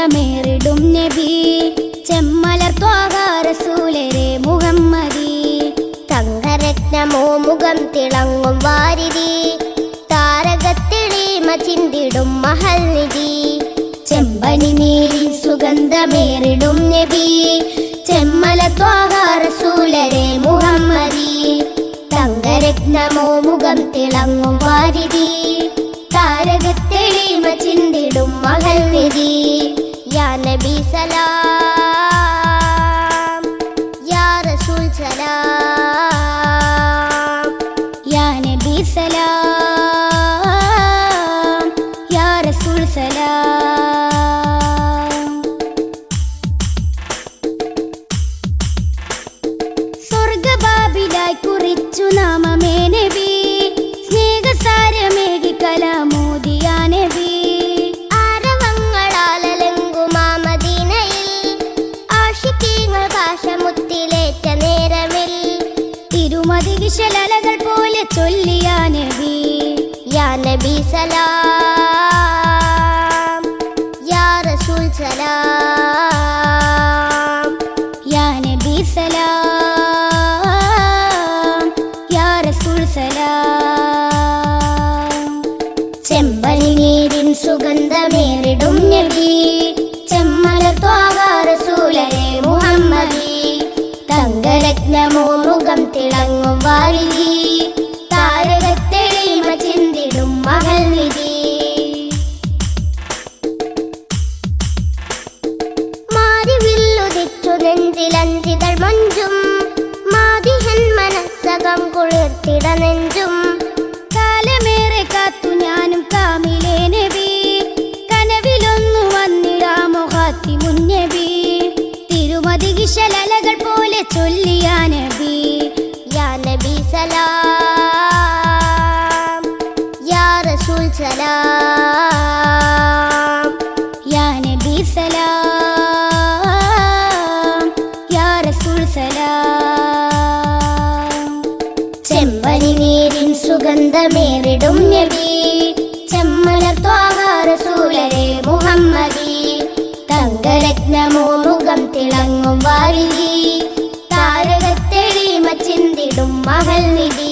സുഗന്ധമേറിടും നബി ചെമ്മലർ ത്വാഹാരസൂലരെ മുഹമ്മദി തങ്കരത്നമോ മുഖം തിളങ്ങും വാരിതി താരകത്തെളിമ ചിന്തിടും മഹൽനിധി ചെമ്പനി നീരിൻ സുഗന്ധമേറിടും നബി ചെമ്മല ത്വാഹാരസൂലരെ മുഹമ്മദി തങ്കരത്നമോ മുഖം തിളങ്ങും വാരിതി താരകത്തെളിമ ചിന്തിടും മകൾ നിധി യാ നബി സലാം യാ റസൂൽ സലാം യാ നബി സലാം യാ റസൂൽ സലാം സ്വർഗബാബിലായി കുറിച്ചു നാമമേ നബി സ്നേഹസാരമേകി കലാമോദിയ നബി ആരവങ്ങളാലലങ്കുമാമദീനയിൽ ആഷിക്കീങ്ങൾ കാശമുത്തിലേറ്റ നേരമിൽ തിരുമതി വിശലലകൾ പോലെ ചൊല്ലിയ നബി യാ നബി സലാം യാ റസൂൽ സലാം യാ നബി സലാം യാ റസൂൽ സലാം ചെമ്പനി നീരിൻ സുഗന്ധമേറിടും നബി ചെമ്മല ത്വാകാരസൂലരെ മുഹമ്മദി തങ്കരത്നമോ മുഖം തിളങ്ങും വാരിധി താരകത്തെളിമ ചിന്തിടും മകൾ നിധി മാറിവില്ലുദിച്ചു നെഞ്ചിലഞ്ചിതൾ മഞ്ചും മാതിഹൻ മനസ്സകം കുളിർത്തിട നെഞ്ചും കാലമേറെ കാത്തു ഞാനും കാമിലേ നബി കനവിലൊന്നു വന്നിടാമോ ഹാത്തി മുന്നബി തിരുമതി കിശലലകൾ പോലെ ചൊല്ലിയ നബി യാ നബി സലാം യാ റസൂൽ സലാം യാ നബി സലാം യാ റസൂൽ സലാം ചെമ്പനി നീരിൻ സുഗന്ധമേറിടും നബി ചെമ്മലർ ത്വാഹാരസൂലരെ മുഹമ്മദി തങ്കരത്നമോ മുഖം തിളങ്ങും വാരിധി താരകത്തെളിമ ചിന്തിടും മകൾ നിധി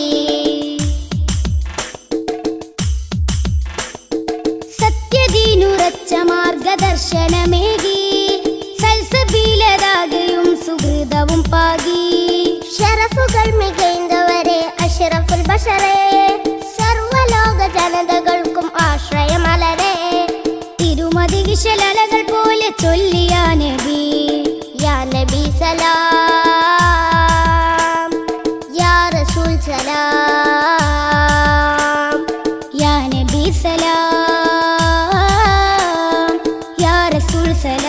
സത്യദീനുറച്ച മാർഗദർശനമേകി സൽസബീലരാകയും സുഹൃതവും പാകി ഷറഫുകൾ മികൈന്തവരെ അഷറഫുൽ ബഷറെ സർവലോക ജനതകൾക്കും ആശ്രയമലരെ തിരുമതി വിശലലകൾ പോലെ ചൊല്ലിയ നബി യാ നബി സലാം യാ റസൂൽ സലാം യാ നബി സലാം യാ റസൂൽ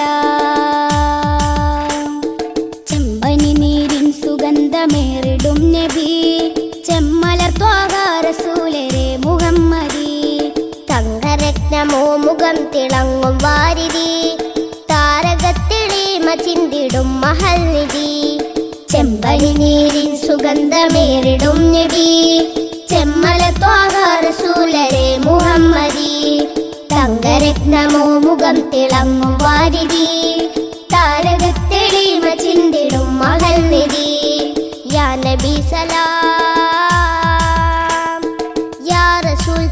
സലാം ചെമ്പനി നീരിൻ സുഗന്ധമേറിടും നബി ചെമ്മലർ ത്വാഹാരസൂലരെ മുഹമ്മദി തങ്കരത്നമോ മുഖം തിളങ്ങും വാരിതി താരകത്തെളിമ ചിന്തിടും മഹൽനിധി ചെമ്പനി നീരിൻ സുഗന്ധമേറിടും നബി ചെമ്മല ത്വാഹാരസൂലരെ മുഹമ്മദി തങ്കരത്നമോ മുഖം തിളങ്ങും വാരിതി താരകത്തെളിമ ചിന്തിടും മകൾ നിധി യാ നബി സലാം യാ റസൂൽ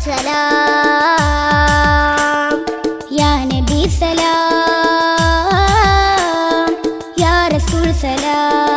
സലാം യാ നബി സലാം യാ റസൂൽ സലാം